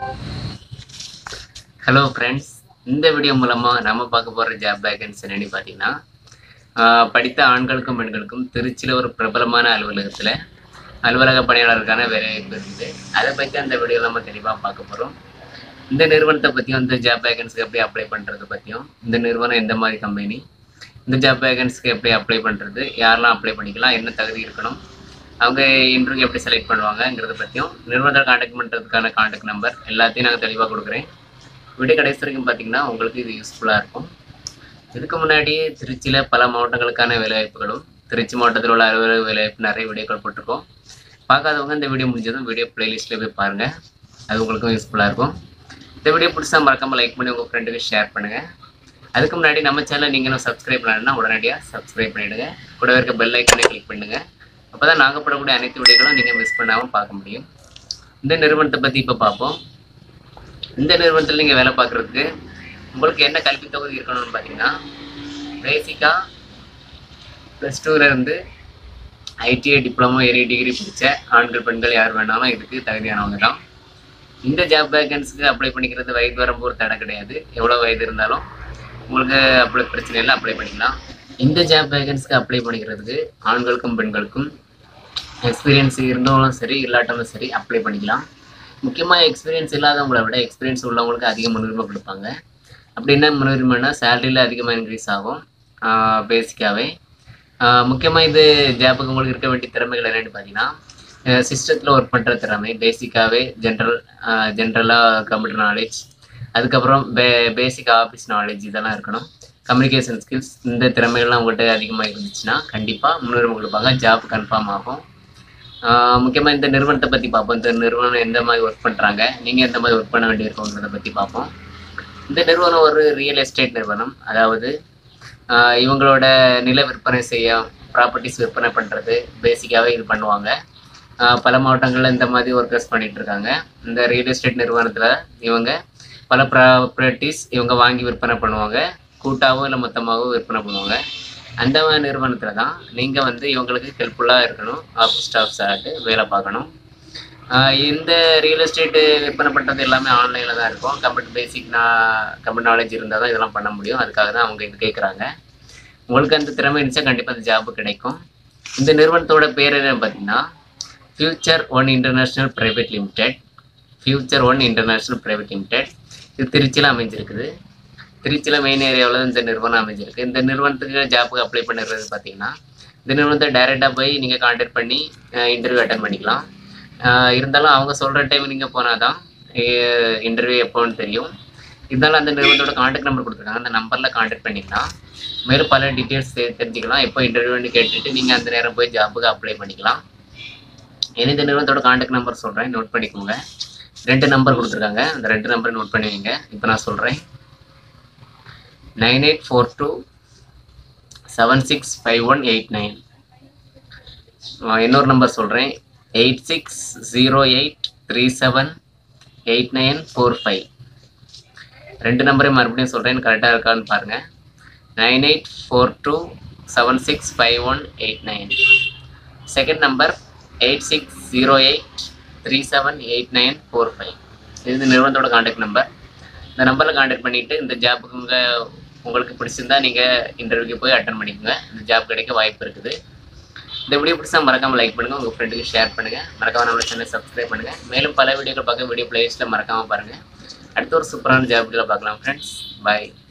hello friends இந்த video மூலமாக நம்ம பார்க்க போகிற ஜாப் வேகன்ஸ் என்னன்னு பார்த்தீங்கன்னா ஆஹ் படித்த ஆண்களுக்கும் பெண்களுக்கும் திருச்சியில் ஒரு பிரபலமான அலுவலகத்தில் அலுவலக பணியாளருக்கான வேலைவாய்ப்பு இருக்குது அதை பற்றி அந்த வீடியோ நம்ம தெளிவாக பார்க்க போகிறோம் இந்த நிறுவனத்தை பற்றியும் இந்த ஜாப் வேகன்ஸ்க்கு எப்படி அப்ளை பண்ணுறது பற்றியும் இந்த நிறுவனம் எந்த மாதிரி கம்பெனி இந்த ஜாப் வேகன்ஸ்க்கு எப்படி அப்ளை பண்ணுறது யாரெல்லாம் அப்ளை பண்ணிக்கலாம் என்ன தகுதி இருக்கணும் அவங்க இன்டர்வியூ எப்படி செலக்ட் பண்ணுவாங்கங்கிறத பற்றியும் நிறுவனத்தை காண்டாக்ட் பண்ணுறதுக்கான காண்டாக்ட் நம்பர் எல்லாத்தையும் நாங்கள் தெளிவாக கொடுக்குறேன் வீடியோ கடைசி வரைக்கும் பார்த்தீங்கன்னா உங்களுக்கு இது யூஸ்ஃபுல்லாக இருக்கும் இதுக்கு முன்னாடியே திருச்சியில் பல மாவட்டங்களுக்கான வேலைவாய்ப்புகளும் திருச்சி மாவட்டத்தில் உள்ள அலுவலக வேலைவாய்ப்பு நிறைய வீடியோக்கள் போட்டிருக்கோம் பார்க்காதவங்க இந்த வீடியோ முடிஞ்சதும் வீடியோ பிளேலிஸ்ட்டில் போய் பாருங்கள் அது உங்களுக்கும் யூஸ்ஃபுல்லாக இருக்கும் இந்த வீடியோ பிடிச்சா மறக்காமல் லைக் பண்ணி உங்கள் ஃப்ரெண்டுக்கு ஷேர் பண்ணுங்கள் அதுக்கு முன்னாடி நம்ம சேனலை நீங்களும் சப்ஸ்கிரைப் பண்ணணும்னா உடனடியாக சப்ஸ்கிரைப் பண்ணிவிடுங்க கூடவே இருக்க பெல் ஐக்கனை கிளிக் பண்ணுங்கள் அப்போ தான் நாங்கள் போடக்கூடிய அனைத்து வீடியோக்களும் நீங்கள் மிஸ் பண்ணாமல் பார்க்க முடியும் இந்த நிறுவனத்தை பற்றி இப்போ பார்ப்போம் இந்த நிறுவனத்தில் நீங்கள் வேலை பார்க்குறதுக்கு உங்களுக்கு என்ன கல்வி தொகுதி இருக்கணும்னு பார்த்தீங்கன்னா பேசிக்காக ப்ளஸ் இருந்து ஐடிஐ டிப்ளமோ ஏரிய டிகிரி படித்த ஆண்கள் பெண்கள் யார் வேணாலும் இதுக்கு தகுதியானவங்க தான் இந்த ஜாப் வேகன்ஸுக்கு அப்ளை பண்ணிக்கிறது வயது வரம்பு ஒரு தடை கிடையாது எவ்வளோ வயது இருந்தாலும் உங்களுக்கு அப்ளை பிரச்சனை இல்லை அப்ளை பண்ணிக்கலாம் இந்த ஜாப் வேகன்ஸ்க்கு அப்ளை பண்ணிக்கிறதுக்கு ஆண்களுக்கும் பெண்களுக்கும் எக்ஸ்பீரியன்ஸ் இருந்தவங்களும் சரி இல்லாட்டவங்களும் சரி அப்ளை பண்ணிக்கலாம் முக்கியமாக எக்ஸ்பீரியன்ஸ் இல்லாதவங்களை விட எக்ஸ்பீரியன்ஸ் உள்ளவங்களுக்கு அதிக முன்னுரிமை கொடுப்பாங்க அப்படி என்ன முன்னுரிமைனா சேலரியில் அதிகமாக இன்க்ரீஸ் ஆகும் பேசிக்காகவே முக்கியமாக இது ஜாப்புக்கு உங்களுக்கு இருக்க வேண்டிய திறமைகள் என்னென்னு பார்த்தீங்கன்னா சிஸ்டத்தில் ஒர்க் பண்ணுற திறமை பேசிக்காகவே ஜென்ரல் ஜென்ரலாக கம்ப்யூட்டர் நாலேஜ் அதுக்கப்புறம் பே பேசிக் ஆஃபீஸ் நாலேஜ் இதெல்லாம் இருக்கணும் கம்யூனிகேஷன் ஸ்கில்ஸ் இந்த திறமைகள்லாம் உங்கள்கிட்ட அதிகமாக இருந்துச்சுன்னா கண்டிப்பாக முன்னுரிமை கொடுப்பாங்க ஜாப் கன்ஃபார்ம் ஆகும் முக்கியமாக இந்த நிறுவனத்தை பற்றி பார்ப்போம் இந்த நிறுவனம் எந்த மாதிரி ஒர்க் பண்ணுறாங்க நீங்கள் எந்த மாதிரி ஒர்க் பண்ண வேண்டியிருக்கோங்கிறத பற்றி பார்ப்போம் இந்த நிறுவனம் ஒரு ரியல் எஸ்டேட் நிறுவனம் அதாவது ஆஹ் இவங்களோட நில விற்பனை செய்ய ப்ராப்பர்ட்டிஸ் விற்பனை பண்ணுறது பேசிக்காகவே இது பண்ணுவாங்க ஆஹ் பல மாவட்டங்களில் இந்த மாதிரி ஒர்க்கர்ஸ் பண்ணிட்டு இருக்காங்க இந்த ரியல் எஸ்டேட் நிறுவனத்தில் இவங்க பல ப்ராப்பர்ட்டிஸ் இவங்க வாங்கி விற்பனை பண்ணுவாங்க கூட்டாவோ இல்லை மொத்தமாகவோ விற்பனை பண்ணுவாங்க அந்த மாதிரி நிறுவனத்தில் தான் நீங்கள் வந்து இவங்களுக்கு ஹெல்ப்ஃபுல்லாக இருக்கணும் ஆஃபீஸ் ஸ்டாஃப்ஸ் ஆகிட்டு வேலை பார்க்கணும் ஆஹ் இந்த ரியல் எஸ்டேட்டு விற்பனை பண்ணுறது எல்லாமே ஆன்லைனில் தான் இருக்கும் கம்ப்யூட்டர் பேசிக் நான் கம்ப்யூட்டர் நாலேஜ் இருந்தால் தான் இதெல்லாம் பண்ண முடியும் அதுக்காக தான் அவங்க இது கேட்குறாங்க உங்களுக்கு அந்த திறமை இருந்துச்சா கண்டிப்பாக அந்த ஜாப் கிடைக்கும் இந்த நிறுவனத்தோட பேர் என்னன்னு பார்த்தீங்கன்னா future one international private limited future one international private limited இது திருச்சியில் அமைஞ்சிருக்குது திருச்சியில் மெயின் ஏரியாவில் இந்த நிறுவனம் அமைஞ்சிருக்கு இந்த நிறுவனத்துக்கு ஜாப்புக்கு அப்ளை பண்ணுறது பார்த்தீங்கன்னா இந்த நிறுவனத்தை டைரெக்டாக போய் நீங்கள் கான்டாக்ட் பண்ணி இன்டர்வியூ அட்டன் பண்ணிக்கலாம் ஆஹ் இருந்தாலும் அவங்க சொல்கிற டைம் நீங்கள் போனால் தான் இன்டர்வியூ எப்போன்னு தெரியும் இருந்தாலும் அந்த நிறுவனத்தோட கான்டாக்ட் நம்பர் கொடுத்துருக்காங்க அந்த நம்பரில் கான்டாக்ட் பண்ணிக்கலாம் மேலும் பல டீட்டெயில்ஸ் தெரிஞ்சுக்கலாம் எப்போ இன்டர்வியூன்னு கேட்டுட்டு நீங்கள் அந்த நேரம் போய் ஜாப்புக்கு அப்ளை பண்ணிக்கலாம் இனி இந்த நிறுவனத்தோட கான்டாக்ட் நம்பர் சொல்கிறேன் நோட் பண்ணிக்கோங்க ரெண்டு நம்பர் கொடுத்துருக்காங்க அந்த ரெண்டு நம்பரை நோட் பண்ணி வைங்க இப்போ நான் சொல்கிறேன் nine eight four two seven six five one eight nine இன்னொரு நம்பர் சொல்கிறேன் eight six zero eight three seven eight nine four five ரெண்டு நம்பரையும் மறுபடியும் சொல்கிறேன் கரெக்டாக இருக்கான்னு பாருங்கள் nine eight four two seven six five one eight nine second number eight six zero eight three seven eight nine four five இது இந்த நிறுவனத்தோட காண்டாக்ட் நம்பர் இந்த நம்பரில் காண்டாக்ட் பண்ணிவிட்டு இந்த ஜாப்புக்கு உங்கள் உங்களுக்கு பிடிச்சிருந்தா நீங்கள் இன்டர்வியூக்கு போய் அட்டன் பண்ணிக்கோங்க இந்த ஜாப் கிடைக்க வாய்ப்பு இருக்குது இந்த வீடியோ பிடிச்சா மறக்காமல் லைக் பண்ணுங்கள் உங்கள் ஃப்ரெண்டுக்கு ஷேர் பண்ணுங்கள் மறக்காம நம்ம சேனல் சப்ஸ்கிரைப் பண்ணுங்கள் மேலும் பல வீடியோக்கள் பார்க்க வீடியோ பிளேலிஸ்ட்டில் மறக்காமல் பாருங்கள் அடுத்த ஒரு சூப்பரான ஜாப் வீடியோவில் பார்க்கலாம் ஃப்ரெண்ட்ஸ் பாய்